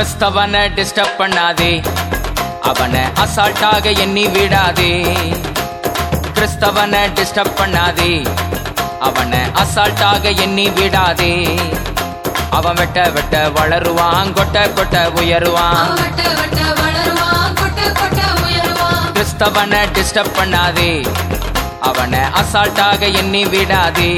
கிறிஸ்தவனை disturb பண்ணாதே அவனை அசால்ட்டாக எண்ணி விடாதே கிறிஸ்தவனை டிஸ்டர்ப் பண்ணாதே அவனை அசால்ட்டாக எண்ணி விடாதே அவன் வெட்ட வெட்ட வளருவான் கொட்ட கொட்ட உயருவான் அவன் வட்ட வட்ட வளருவான் கொட்ட கொட்ட உயருவான் கிறிஸ்தவனை டிஸ்டர்ப் பண்ணாதே அவனை அசால்ட்டாக எண்ணி விடாதே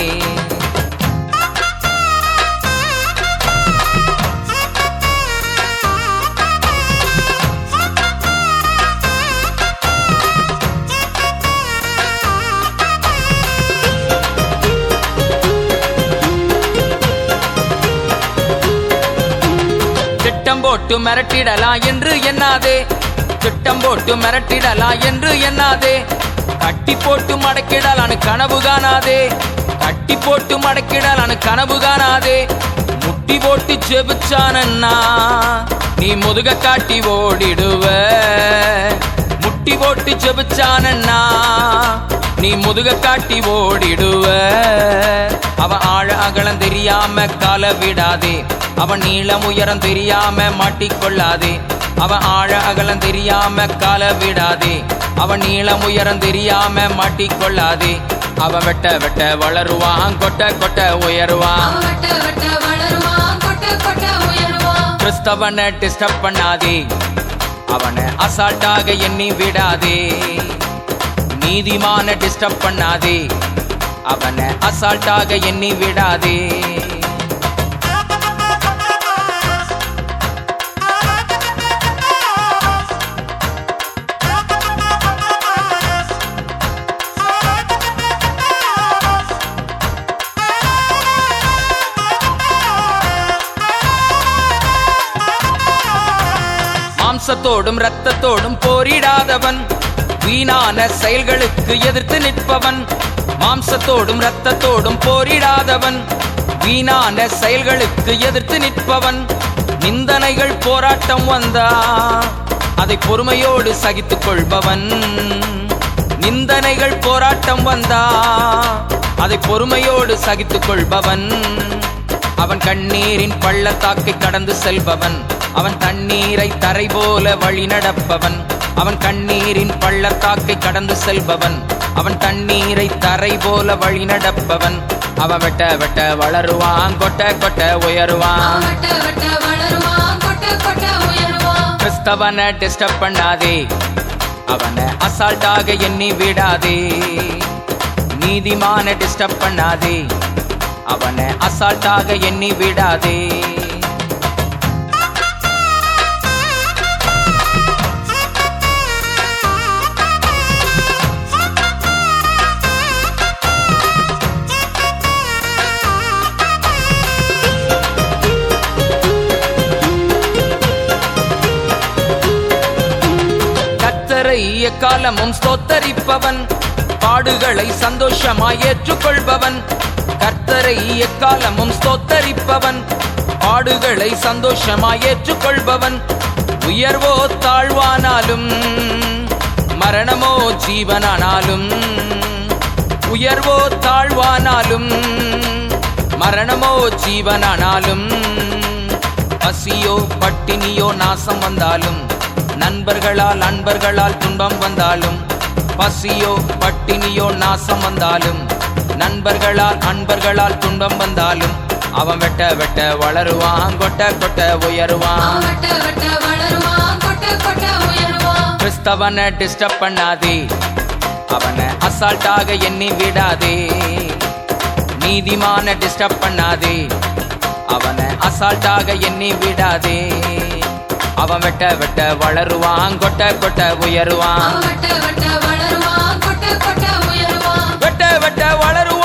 திட்டம் போட்டு மிரட்டிடலாம் என்று எண்ணாதே திட்டம் போட்டு மிரட்டிடலாம் என்று எண்ணாதே கட்டி போட்டு மடக்கிடலான்னு கனவு காணாதே கட்டி போட்டு மடக்கிடலான்னு கனவு காணாதே முட்டி போட்டு ஜெபிச்சானன்னா நீ முதுக காட்டி ஓடிடுவ முட்டி போட்டு ஜெபிச்சானன்னா நீ முதுக காட்டி ஓடிடுவ அவன் ஆழ அகலம் தெரியாம கால விடாதே அவன் நீளம் உயரம் தெரியாம மாட்டிக்கொள்ளாதே அவன் ஆழ அகலம் தெரியாம கால விடாதே அவன் நீளம் உயரம் தெரியாம மாட்டிக்கொள்ளாதே அவன் வெட்ட வெட்ட வளருவான் கொட்ட கொட்ட உயருவான் அவன் வட்ட வட்ட வளருவான் கொட்ட கொட்ட உயருவான் கிறிஸ்தவனை டிஸ்டர்ப் பண்ணாதே அவனை அசால்ட்டாக எண்ணி விடாதே நீதிமான டிஸ்டர்ப் பண்ணாதே அவனை அசால்ட்டாக எண்ணி விடாதே மாம்சத்தோடும் இரத்தத்தோடும் போரிடாதவன் வீணான செயல்களுக்கு எதிர்த்து நிற்பவன் மாம்சத்தோடும் இரத்தத்தோடும் போரிடாதவன் வீணான செயல்களுக்கு எதிர்த்து நிற்பவன் நிந்தனைகள் போராட்டம் வந்தா அதை பொறுமையோடு சகித்துக் கொள்பவன் நிந்தனைகள் போராட்டம் வந்தா அதை பொறுமையோடு சகித்துக் கொள்பவன் அவன் கண்ணீரின் பள்ளத்தாக்கை கடந்து செல்பவன் அவன் தண்ணீரை தரை போல வழி நடப்பவன் அவன் கண்ணீரின் பள்ளத்தாக்கை கடந்து செல்பவன் அவன் தண்ணீரை தரை போல வழி நடப்பவன் அவன் வெட்ட வெட்ட வளருவான் கொட்ட கொட்ட உயருவான் அவன் வட்ட வட்ட வளருவான் கொட்ட கொட்ட உயருவான் கிறிஸ்தவனை டிஸ்டர்ப் பண்ணாதே அவனை அசால்ட்டாக எண்ணி விடாதே நீதிமான டிஸ்டர்ப் பண்ணாதே அவனை அசால்ட்டாக எண்ணி விடாதே கத்தரை எக்காலமும் ஸ்தோத்தரிப்பவன் பாடுகளை சந்தோஷமாய் ஏற்றுக்கொள்பவன் கர்த்தரை எக்காலமும் ஸ்தோத்தரிப்பவன் பாடுகளை சந்தோஷமாய் ஏற்றுக்கொள்பவன் உயர்வோ தாழ்வானாலும் மரணமோ ஜீவனானாலும் உயர்வோ தாழ்வானாலும் மரணமோ ஜீவனானாலும் பசியோ பட்டினியோ நாசம் வந்தாலும் நண்பர்களால் அன்பர்களால் துன்பம் வந்தாலும் பசியோ பட்டினியோ நாசம் வந்தாலும் நண்பர்களால் அன்பர்களால் துன்பம் வந்தாலும் அவன் வெட்ட வெட்ட வளருவான் கொட்ட கொட்ட உயருவான் அவன் வட்ட வட்ட வளருவான் கொட்ட கொட்ட உயருவான் கிறிஸ்தவனை டிஸ்டர்ப் பண்ணாதே அவனை அசால்ட்டாக எண்ணி விடாதே நீதிமான டிஸ்டர்ப் பண்ணாதே அவனை அசால்ட்டாக எண்ணி விடாதே அவன் வெட்ட வெட்ட வளருவான் கொட்ட கொட்ட உயருவான் அவன் வட்ட வட்ட வளருவான் கொட்ட கொட்ட உயருவான் வெட்ட வெட்ட வளருவான்